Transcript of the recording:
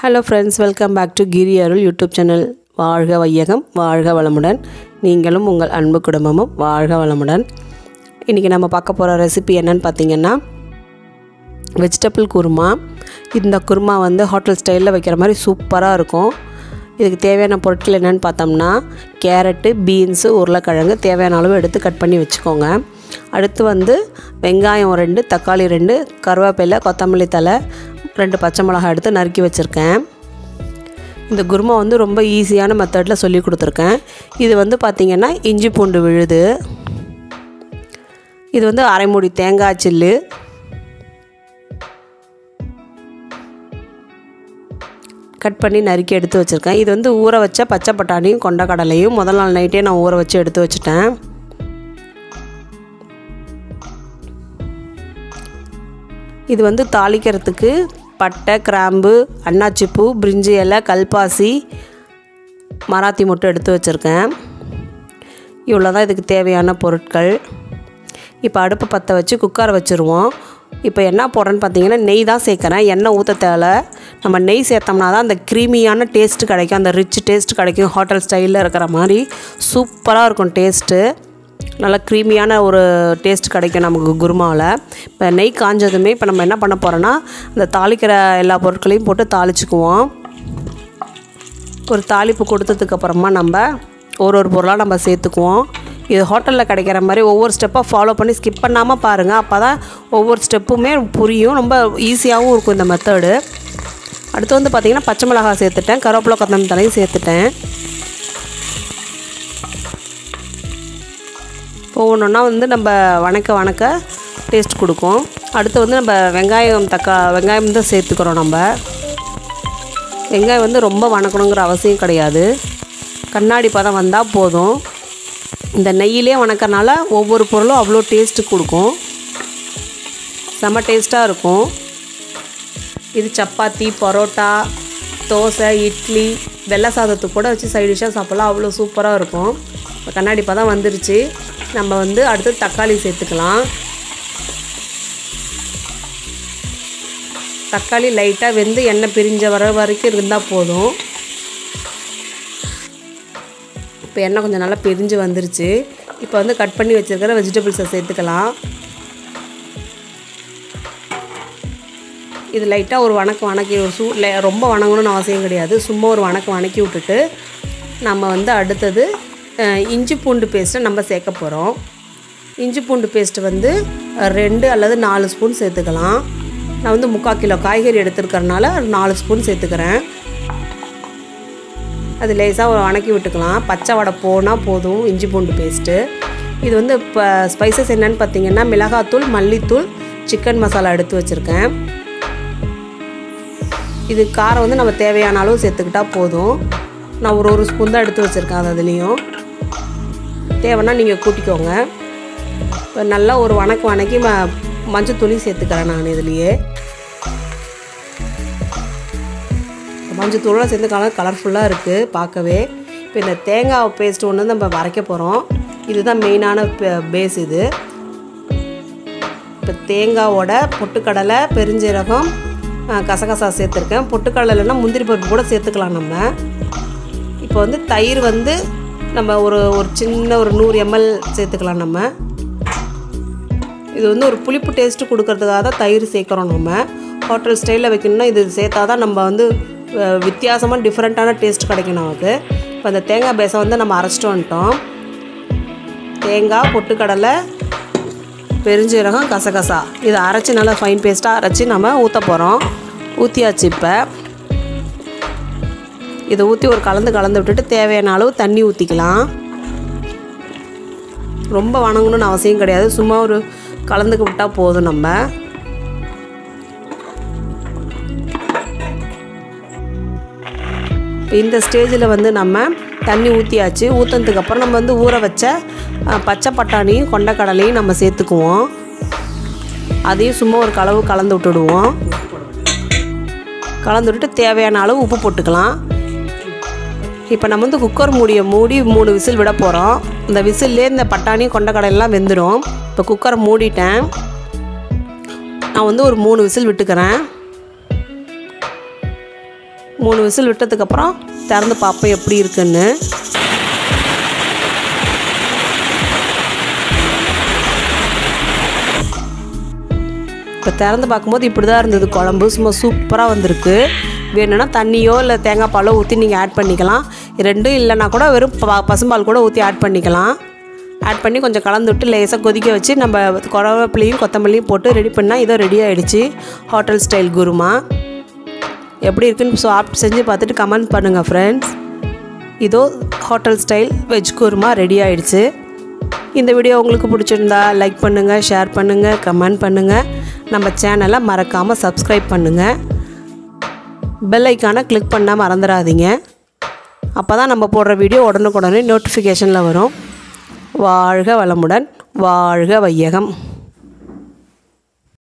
hello friends welcome back to Giri Arul YouTube channel வாழ்க வையகம் வாழ்க வளமுடன் நீங்களும் உங்கள் அன்பு குடும்பமும் வாழ்க வளமுடன் இன்றைக்கி நம்ம பார்க்க போகிற ரெசிபி என்னன்னு பார்த்தீங்கன்னா வெஜிடபிள் குருமா இந்த குருமா வந்து ஹோட்டல் ஸ்டைலில் வைக்கிற மாதிரி சூப்பராக இருக்கும் இதுக்கு தேவையான பொருட்கள் என்னென்னு பார்த்தோம்னா கேரட்டு பீன்ஸு உருளைக்கிழங்கு தேவையான அளவு எடுத்து கட் பண்ணி வச்சுக்கோங்க அடுத்து வந்து வெங்காயம் ரெண்டு தக்காளி ரெண்டு கருவேப்பிலை கொத்தமல்லி தலை ரெண்டு பச்சை மிளகாய் எடுத்து நறுக்கி வச்சுருக்கேன் இந்த குருமா வந்து ரொம்ப ஈஸியான மெத்தடில் சொல்லி கொடுத்துருக்கேன் இது வந்து பார்த்திங்கன்னா இஞ்சி பூண்டு விழுது இது வந்து அரை மூடி தேங்காய் சில்லு கட் பண்ணி நறுக்கி எடுத்து வச்சுருக்கேன் இது வந்து ஊற வச்ச பச்சை பட்டாணியும் கொண்டக்கடலையும் முதல் நாள் நைட்டே நான் ஊற வச்சு எடுத்து வச்சுட்டேன் இது வந்து தாளிக்கிறதுக்கு பட்டை கிராம்பு அன்னாச்சிப்பூ பிரிஞ்சி இலை கல்பாசி மராத்தி முட்டை எடுத்து வச்சுருக்கேன் இவ்வளோ தான் இதுக்கு தேவையான பொருட்கள் இப்போ அடுப்பை பற்ற வச்சு குக்கரை வச்சுருவோம் இப்போ என்ன போடுறேன்னு பார்த்தீங்கன்னா நெய் தான் சேர்க்குறேன் எண்ணெய் ஊற்ற தேவை நம்ம நெய் சேர்த்தோம்னா தான் அந்த க்ரீமியான டேஸ்ட்டு கிடைக்கும் அந்த ரிச் டேஸ்ட் கிடைக்கும் ஹோட்டல் ஸ்டைலில் இருக்கிற மாதிரி சூப்பராக இருக்கும் டேஸ்ட்டு நல்லா க்ரீமியான ஒரு டேஸ்ட் கிடைக்கும் நமக்கு குருமாவில் இப்போ நெய் காஞ்சதுமே இப்போ நம்ம என்ன பண்ண போகிறோன்னா அந்த தாளிக்கிற எல்லா பொருட்களையும் போட்டு தாளிச்சுக்குவோம் ஒரு தாளிப்பு கொடுத்ததுக்கப்புறமா நம்ம ஒரு ஒரு பொருளாக நம்ம சேர்த்துக்குவோம் இது ஹோட்டலில் கிடைக்கிற மாதிரி ஒவ்வொரு ஸ்டெப்பாக ஃபாலோ பண்ணி ஸ்கிப் பண்ணாமல் பாருங்கள் அப்போ தான் ஒவ்வொரு ஸ்டெப்புமே புரியும் ரொம்ப ஈஸியாகவும் இருக்கும் இந்த மெத்தடு அடுத்து வந்து பார்த்திங்கன்னா பச்சை மிளகாய் சேர்த்துட்டேன் கருவேப்பிலை கொத்தமல்லி தலையும் சேர்த்துட்டேன் ஒவ்வொன்றா வந்து நம்ம வணக்க வணக்க டேஸ்ட் கொடுக்கும் அடுத்து வந்து நம்ம வெங்காயம் தக்கா வெங்காயம் தான் சேர்த்துக்கிறோம் நம்ம வெங்காயம் வந்து ரொம்ப வணக்கணுங்கிற அவசியம் கிடையாது கண்ணாடி பதம் வந்தால் போதும் இந்த நெய்யிலே வணக்கறனால ஒவ்வொரு பொருளும் அவ்வளோ டேஸ்ட்டு கொடுக்கும் செம்ம டேஸ்ட்டாக இருக்கும் இது சப்பாத்தி பரோட்டா தோசை இட்லி வெள்ளை சாதத்துக்கு கூட வச்சு சைட் டிஷ்ஷாக சாப்பிட்லாம் அவ்வளோ சூப்பராக இருக்கும் இப்போ கண்ணாடி பதம் வந்துருச்சு நம்ம வந்து அடுத்து தக்காளி சேர்த்துக்கலாம் தக்காளி லைட்டாக வெந்து எண்ணெய் பிரிஞ்ச வர வரைக்கும் இருந்தால் போதும் இப்போ எண்ணெய் கொஞ்சம் நல்லா பிரிஞ்சு வந்துருச்சு இப்போ வந்து கட் பண்ணி வச்சுருக்கிற வெஜிடபிள்ஸை சேர்த்துக்கலாம் இது லைட்டாக ஒரு வணக்கு வணக்கி ஒரு சூ ரொம்ப வணங்கணும்னு அவசியம் கிடையாது சும்மா ஒரு வணக்கு வணக்கி விட்டுட்டு நம்ம வந்து அடுத்தது இஞ்சி பூண்டு பேஸ்ட்டை நம்ம சேர்க்க போகிறோம் இஞ்சி பூண்டு பேஸ்ட்டு வந்து ரெண்டு அல்லது நாலு ஸ்பூன் சேர்த்துக்கலாம் நான் வந்து முக்கால் கிலோ காய்கறி எடுத்துருக்கறனால நாலு ஸ்பூன் சேர்த்துக்கிறேன் அது லேசாக வணக்கி விட்டுக்கலாம் பச்சை வடை போனால் போதும் இஞ்சி பூண்டு பேஸ்ட்டு இது வந்து இப்போ ஸ்பைசஸ் என்னென்னு பார்த்தீங்கன்னா மிளகாத்தூள் மல்லித்தூள் சிக்கன் மசாலா எடுத்து வச்சுருக்கேன் இது காரம் வந்து நம்ம தேவையான அளவு சேர்த்துக்கிட்டால் போதும் நான் ஒரு ஒரு ஸ்பூன் தான் எடுத்து வச்சுருக்கேன் அது அதுலேயும் தேவைன்னா நீங்கள் கூட்டிக்கோங்க இப்போ நல்லா ஒரு வணக்கு வணக்கி ம மஞ்சள் துளி சேர்த்துக்கிறேன் நான் இதுலேயே மஞ்சள் தூளாக சேர்ந்து கலர் கலர்ஃபுல்லாக இருக்குது பார்க்கவே இப்போ இந்த தேங்காய் பேஸ்ட் ஒன்று நம்ம வரைக்க போகிறோம் இதுதான் மெயினான பேஸ் இது இப்போ தேங்காவோட பொட்டுக்கடலை பெருஞ்சீரகம் கசகசா சேர்த்துருக்கேன் பொட்டுக்கடலைன்னா முந்திரி பருப்பு கூட சேர்த்துக்கலாம் நம்ம இப்போ வந்து தயிர் வந்து நம்ம ஒரு ஒரு சின்ன ஒரு நூறு எம்எல் சேர்த்துக்கலாம் நம்ம இது வந்து ஒரு புளிப்பு டேஸ்ட்டு கொடுக்கறதுக்காக தான் தயிர் சேர்க்குறோம் நம்ம ஹோட்டல் ஸ்டைலில் வைக்கணும்னா இது சேர்த்தா தான் நம்ம வந்து வித்தியாசமாக டிஃப்ரெண்ட்டான டேஸ்ட் கிடைக்கும் நமக்கு இப்போ அந்த தேங்காய் பேஸை வந்து நம்ம அரைச்சிட்டு வந்துட்டோம் தேங்காய் பொட்டுக்கடலை பெருஞ்சீரகம் கசகசா இதை அரைச்சி நல்லா ஃபைன் பேஸ்ட்டாக அரைச்சி நம்ம ஊற்ற போகிறோம் ஊற்றியாச்சு இப்போ இதை ஊற்றி ஒரு கலந்து கலந்து விட்டுட்டு தேவையான அளவு தண்ணி ஊற்றிக்கலாம் ரொம்ப வணங்கணும்னு அவசியம் கிடையாது சும்மா ஒரு கலந்துக்கு விட்டால் போதும் நம்ம இந்த ஸ்டேஜில் வந்து நம்ம தண்ணி ஊற்றியாச்சு ஊற்றுனதுக்கப்புறம் நம்ம வந்து ஊற வச்ச பச்சை பட்டாணியும் கொண்டக்கடலையும் நம்ம சேர்த்துக்குவோம் அதையும் சும்மா ஒரு கலவு கலந்து விட்டுடுவோம் கலந்து விட்டுட்டு தேவையான அளவு உப்பு போட்டுக்கலாம் இப்போ நம்ம வந்து குக்கர் மூடியை மூடி மூணு விசில் விட போகிறோம் இந்த விசில்லே இந்த பட்டாணி கொண்டக்கடலைலாம் வெந்துடும் இப்போ குக்கரை மூடிட்டேன் நான் வந்து ஒரு மூணு விசில் விட்டுக்கிறேன் மூணு விசில் விட்டதுக்கப்புறம் திறந்து பார்ப்போம் எப்படி இருக்குன்னு இப்போ திறந்து பார்க்கும்போது இப்படி தான் இருந்தது குழம்பு சும்மா சூப்பராக வந்திருக்கு வேணும்னா தண்ணியோ இல்லை தேங்காய் பாலோ ஊற்றி நீங்கள் ஆட் பண்ணிக்கலாம் ரெண்டும் இல்லைனா கூட வெறும் ப பசும்பால் கூட ஊற்றி ஆட் பண்ணிக்கலாம் ஆட் பண்ணி கொஞ்சம் கலந்து விட்டு லேசாக கொதிக்க வச்சு நம்ம குறவேப்பிலையும் கொத்தமல்லியும் போட்டு ரெடி பண்ணால் இதோ ரெடி ஆகிடுச்சு ஹோட்டல் ஸ்டைல் குருமா எப்படி இருக்குன்னு சாப்பிட்டு செஞ்சு பார்த்துட்டு கமெண்ட் பண்ணுங்கள் ஃப்ரெண்ட்ஸ் இதோ hotel style veg kurma ready ஆயிடுச்சு இந்த வீடியோ உங்களுக்கு பிடிச்சிருந்தா லைக் பண்ணுங்கள் ஷேர் பண்ணுங்கள் கமெண்ட் பண்ணுங்கள் நம்ம சேனலை மறக்காமல் சப்ஸ்கிரைப் பண்ணுங்கள் பெல் ஐக்கானை கிளிக் பண்ணால் மறந்துடாதீங்க அப்போ தான் நம்ம போடுற வீடியோ உடனுக்குடனே நோட்டிஃபிகேஷனில் வரும் வாழ்க வளமுடன் வாழ்க வையகம்